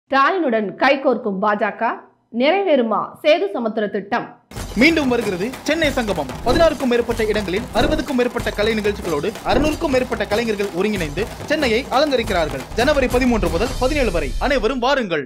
ஸ்டாலினுடன் கைகோர்க்கும் பாஜக நிறைவேறுமா சேது சமுத்திர திட்டம் மீண்டும் வருகிறது சென்னை சங்கமம் பதினாறுக்கும் மேற்பட்ட இடங்களில் அறுபதுக்கும் மேற்பட்ட கலை நிகழ்ச்சிகளோடு அறுநூறுக்கும் மேற்பட்ட கலைஞர்கள் ஒருங்கிணைந்து சென்னையை அலங்கரிக்கிறார்கள் ஜனவரி பதிமூன்று முதல் பதினேழு வரை அனைவரும் வாருங்கள்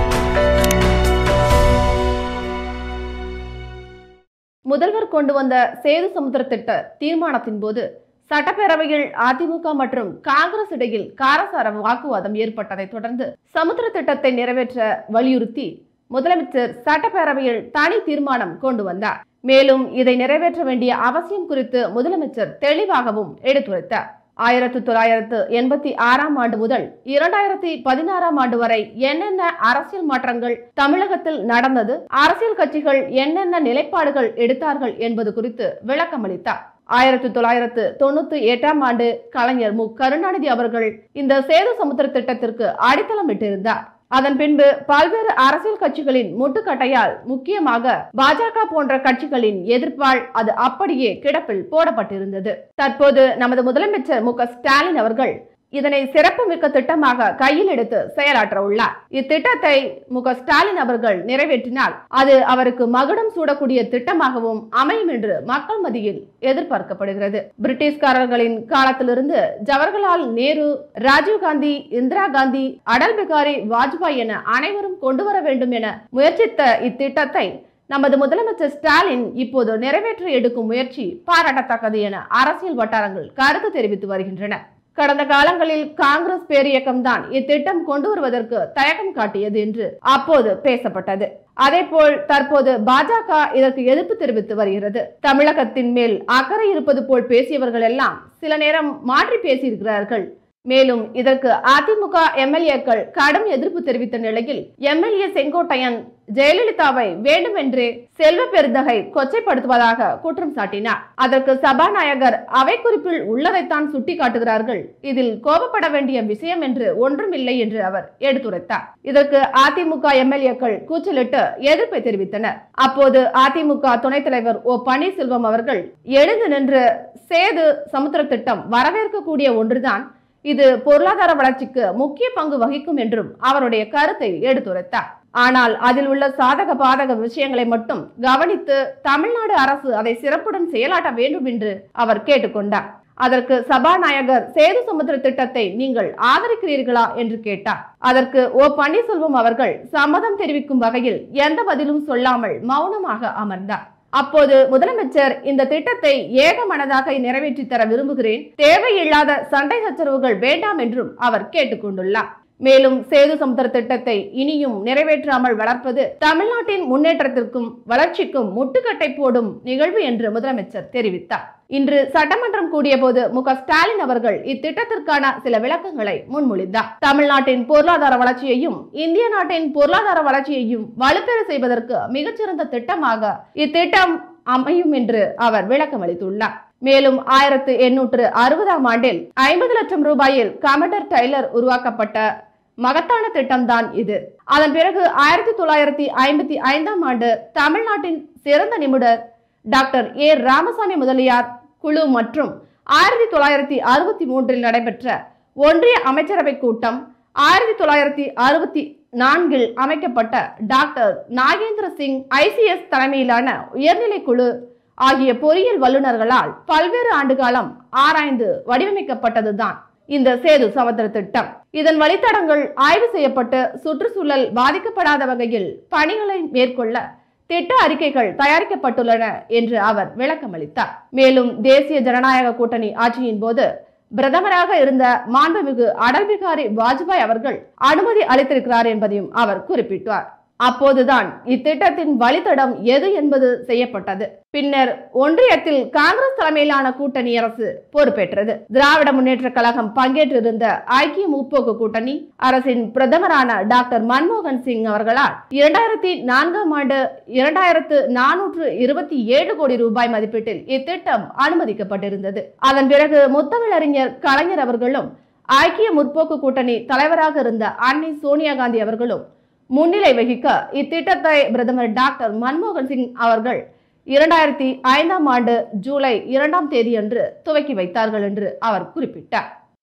முதல்வர் கொண்டு வந்த சேது சமுத்திர திட்ட தீர்மானத்தின் போது சட்டப்பேரவையில் அதிமுக மற்றும் காங்கிரஸ் இடையில் காரசார வாக்குவாதம் ஏற்பட்டதை தொடர்ந்து சமுத்திர திட்டத்தை நிறைவேற்ற வலியுறுத்தி முதலமைச்சர் சட்டப்பேரவையில் தனி தீர்மானம் கொண்டு வந்தார் மேலும் இதை நிறைவேற்ற வேண்டிய அவசியம் குறித்து முதலமைச்சர் தெளிவாகவும் எடுத்துரைத்தார் ஆயிரத்தி தொள்ளாயிரத்து எண்பத்தி ஆறாம் ஆண்டு முதல் இரண்டாயிரத்தி பதினாறாம் ஆண்டு வரை என்னென்ன அரசியல் மாற்றங்கள் தமிழகத்தில் நடந்தது அரசியல் கட்சிகள் என்னென்ன நிலைப்பாடுகள் எடுத்தார்கள் என்பது குறித்து விளக்கமளித்தார் ஆயிரத்தி தொள்ளாயிரத்து தொண்ணூத்தி எட்டாம் ஆண்டு கலைஞர் மு கருணாநிதி அவர்கள் இந்த சேது சமுத்திர திட்டத்திற்கு அடித்தளம் இட்டிருந்தார் அதன் பின்பு பல்வேறு அரசியல் கட்சிகளின் முட்டுக்கட்டையால் முக்கியமாக பாஜக போன்ற கட்சிகளின் எதிர்ப்பால் அது அப்படியே கிடப்பில் போடப்பட்டிருந்தது தற்போது நமது முதலமைச்சர் மு க ஸ்டாலின் அவர்கள் இதனை சிறப்புமிக்க திட்டமாக கையில் எடுத்து செயலாற்ற உள்ளார் இத்திட்டத்தை மு க ஸ்டாலின் அவர்கள் நிறைவேற்றினால் அது அவருக்கு மகுடம் சூடக்கூடிய திட்டமாகவும் அமையும் என்று மக்கள் மத்தியில் எதிர்பார்க்கப்படுகிறது பிரிட்டிஷ்காரர்களின் காலத்திலிருந்து ஜவஹர்லால் நேரு ராஜீவ்காந்தி இந்திரா காந்தி அடல் பிகாரி வாஜ்பாய் என அனைவரும் கொண்டு வர வேண்டும் என முயற்சித்த இத்திட்டத்தை நமது முதலமைச்சர் ஸ்டாலின் இப்போது நிறைவேற்ற எடுக்கும் முயற்சி பாராட்டத்தக்கது என அரசியல் வட்டாரங்கள் கருத்து தெரிவித்து வருகின்றன கடந்த காலங்களில் காங்கிரஸ் பேரியக்கம்தான் இத்திட்டம் கொண்டு வருவதற்கு தயக்கம் காட்டியது என்று அப்போது பேசப்பட்டது அதேபோல் தற்போது பாஜக இதற்கு எதிர்ப்பு தெரிவித்து வருகிறது தமிழகத்தின் மேல் அக்கறை இருப்பது போல் பேசியவர்கள் எல்லாம் சில நேரம் மாற்றி பேசியிருக்கிறார்கள் மேலும் இதற்கு அதிமுக எம்எல்ஏக்கள் கடும் எதிர்ப்பு தெரிவித்த நிலையில் எம்எல்ஏ செங்கோட்டையன் ஜெயலலிதாவை வேண்டுமென்றே செல்வ பெருந்தகை கொச்சைப்படுத்துவதாக குற்றம் சாட்டினார் அதற்கு சபாநாயகர் அவை குறிப்பில் உள்ளதைத்தான் சுட்டிக்காட்டுகிறார்கள் இதில் கோபப்பட வேண்டிய விஷயம் என்று ஒன்றுமில்லை என்று அவர் எடுத்துரைத்தார் இதற்கு அதிமுக எம்எல்ஏக்கள் கூச்சலிட்டு எதிர்ப்பை தெரிவித்தனர் அப்போது அதிமுக துணைத் தலைவர் ஓ பன்னீர்செல்வம் அவர்கள் எழுந்து நின்று சேது சமுத்திர திட்டம் வரவேற்கக்கூடிய ஒன்றுதான் இது பொருளாதார வளர்ச்சிக்கு முக்கிய பங்கு வகிக்கும் என்றும் அவருடைய கருத்தை எடுத்துரைத்தார் ஆனால் அதில் உள்ள சாதக பாதக விஷயங்களை மட்டும் கவனித்து தமிழ்நாடு அரசு அதை சிறப்புடன் செயலாட்ட வேண்டும் என்று அவர் கேட்டுக்கொண்டார் அதற்கு சபாநாயகர் சேது சமுத்திர திட்டத்தை நீங்கள் ஆதரிக்கிறீர்களா என்று கேட்டார் அதற்கு ஓ பன்னீர்செல்வம் அவர்கள் சம்மதம் தெரிவிக்கும் வகையில் எந்த பதிலும் சொல்லாமல் மௌனமாக அமர்ந்தார் அப்போது முதலமைச்சர் இந்த திட்டத்தை ஏகமனதாக நிறைவேற்றி தர விரும்புகிறேன் தேவையில்லாத சண்டை சச்சரவுகள் வேண்டாம் என்றும் அவர் கேட்டுக்கொண்டுள்ளார் மேலும் சேது சமுத்திர திட்டத்தை இனியும் நிறைவேற்றாமல் வளர்ப்பது தமிழ்நாட்டின் முன்னேற்றத்திற்கும் வளர்ச்சிக்கும் முட்டுக்கட்டை போடும் நிகழ்வு என்று முதலமைச்சர் தெரிவித்தார் இன்று சட்டமன்றம் கூடிய போது மு ஸ்டாலின் அவர்கள் இத்திட்டத்திற்கான சில விளக்கங்களை முன்மொழிந்தார் தமிழ்நாட்டின் பொருளாதார வளர்ச்சியையும் இந்திய நாட்டின் பொருளாதார வளர்ச்சியையும் வலுப்பெற செய்வதற்கு மிகச்சிறந்த திட்டமாக இத்திட்டம் அமையும் என்று அவர் விளக்கம் அளித்துள்ளார் மேலும் ஆயிரத்து எண்ணூற்று அறுபதாம் ஆண்டில் ஐம்பது லட்சம் ரூபாயில் கமடர் டைலர் உருவாக்கப்பட்ட மகத்தான திட்டம்தான் இது அதன் பிறகு ஆயிரத்தி தொள்ளாயிரத்தி ஐம்பத்தி ஐந்தாம் ஆண்டு தமிழ்நாட்டின் சிறந்த நிபுணர் டாக்டர் ஏ ராமசாமி முதலியார் குழு மற்றும் ஆயிரத்தி தொள்ளாயிரத்தி அறுபத்தி மூன்றில் நடைபெற்ற ஒன்றிய அமைச்சரவை கூட்டம் ஆயிரத்தி தொள்ளாயிரத்தி அறுபத்தி நான்கில் அமைக்கப்பட்ட டாக்டர் நாகேந்திர சிங் ஐசிஎஸ் தலைமையிலான உயர்நிலை குழு ஆகிய பொறியியல் வல்லுநர்களால் பல்வேறு ஆண்டுகாலம் ஆராய்ந்து வடிவமைக்கப்பட்டதுதான் இந்த சேது சமுத்திர திட்டம் இதன் வழித்தடங்கள் ஆய்வு செய்யப்பட்டு சுற்றுச்சூழல் பாதிக்கப்படாத வகையில் பணிகளை மேற்கொள்ள திட்ட அறிக்கைகள் தயாரிக்கப்பட்டுள்ளன என்று அவர் விளக்கமளித்தார் மேலும் தேசிய ஜனநாயக கூட்டணி ஆட்சியின் போது பிரதமராக இருந்த மாண்புமிகு அடல் பிகாரி வாஜ்பாய் அவர்கள் அனுமதி அளித்திருக்கிறார் என்பதையும் அவர் குறிப்பிட்டார் அப்போதுதான் இத்திட்டத்தின் வழித்தடம் எது என்பது செய்யப்பட்டது பின்னர் ஒன்றியத்தில் காங்கிரஸ் தலைமையிலான கூட்டணி அரசு பொறுப்பேற்றது திராவிட முன்னேற்ற கழகம் பங்கேற்றிருந்த ஐக்கிய முற்போக்கு கூட்டணி அரசின் பிரதமரான டாக்டர் மன்மோகன் சிங் அவர்களால் இரண்டாயிரத்தி நான்காம் ஆண்டு இரண்டாயிரத்து நானூற்று இருபத்தி ஏழு கோடி ரூபாய் மதிப்பீட்டில் இத்திட்டம் அனுமதிக்கப்பட்டிருந்தது அதன் பிறகு முத்தமிழறிஞர் கலைஞர் அவர்களும் ஐக்கிய முற்போக்கு கூட்டணி தலைவராக இருந்த அன்னை சோனியா காந்தி அவர்களும் முன்னிலை வகிக்க இத்திட்டத்தை பிரதமர் டாக்டர் மன்மோகன் சிங் அவர்கள் இரண்டாயிரத்தி ஐந்தாம் ஆண்டு ஜூலை இரண்டாம் தேதியன்று துவக்கி வைத்தார்கள் என்று அவர் குறிப்பிட்டார்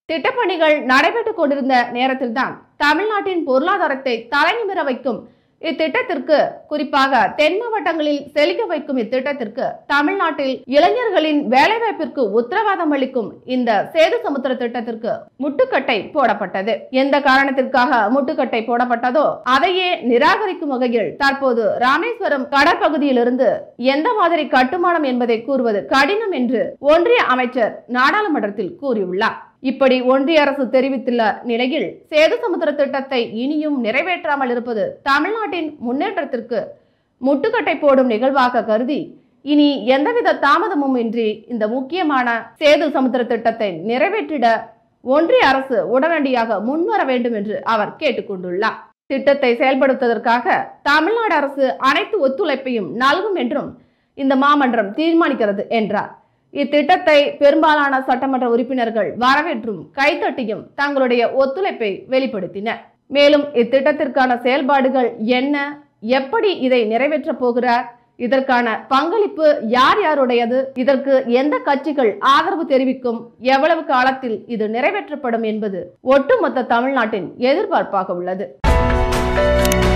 திட்டப்பணிகள் நடைபெற்றுக் கொண்டிருந்த நேரத்தில்தான் தமிழ்நாட்டின் பொருளாதாரத்தை தலைநிமிர வைக்கும் இத்திட்டத்திற்கு குறிப்பாக தென் மாவட்டங்களில் செழிக்க வைக்கும் இத்திட்டத்திற்கு தமிழ்நாட்டில் இளைஞர்களின் வேலைவாய்ப்பிற்கு உத்தரவாதம் அளிக்கும் இந்த சேது சமுத்திர திட்டத்திற்கு முட்டுக்கட்டை போடப்பட்டது எந்த காரணத்திற்காக முட்டுக்கட்டை போடப்பட்டதோ அதையே நிராகரிக்கும் வகையில் தற்போது ராமேஸ்வரம் கடற்பகுதியிலிருந்து எந்த மாதிரி கட்டுமானம் என்பதை கூறுவது கடினம் என்று ஒன்றிய அமைச்சர் நாடாளுமன்றத்தில் கூறியுள்ளார் இப்படி ஒன்றிய அரசு தெரிவித்துள்ள நிலையில் சேது சமுத்திர திட்டத்தை இனியும் நிறைவேற்றாமல் இருப்பது தமிழ்நாட்டின் முன்னேற்றத்திற்கு முட்டுக்கட்டை போடும் நிகழ்வாக கருதி இனி எந்தவித தாமதமும் இன்றி இந்த முக்கியமான சேது சமுத்திர திட்டத்தை நிறைவேற்றிட ஒன்றிய அரசு உடனடியாக முன்வர வேண்டும் என்று அவர் கேட்டுக்கொண்டுள்ளார் திட்டத்தை செயல்படுத்துவதற்காக தமிழ்நாடு அரசு அனைத்து ஒத்துழைப்பையும் நல்கும் என்றும் இந்த மாமன்றம் தீர்மானிக்கிறது என்றார் இத்திட்டத்தை பெரும்பாலான சட்டமன்ற உறுப்பினர்கள் வரவேற்றும் கைத்தட்டியும் தங்களுடைய ஒத்துழைப்பை வெளிப்படுத்தினர் மேலும் இத்திட்டத்திற்கான செயல்பாடுகள் என்ன எப்படி இதை நிறைவேற்றப் போகிறார் இதற்கான பங்களிப்பு யார் யாருடையது இதற்கு எந்த கட்சிகள் ஆதரவு தெரிவிக்கும் எவ்வளவு காலத்தில் இது நிறைவேற்றப்படும் என்பது ஒட்டுமொத்த தமிழ்நாட்டின் எதிர்பார்ப்பாக உள்ளது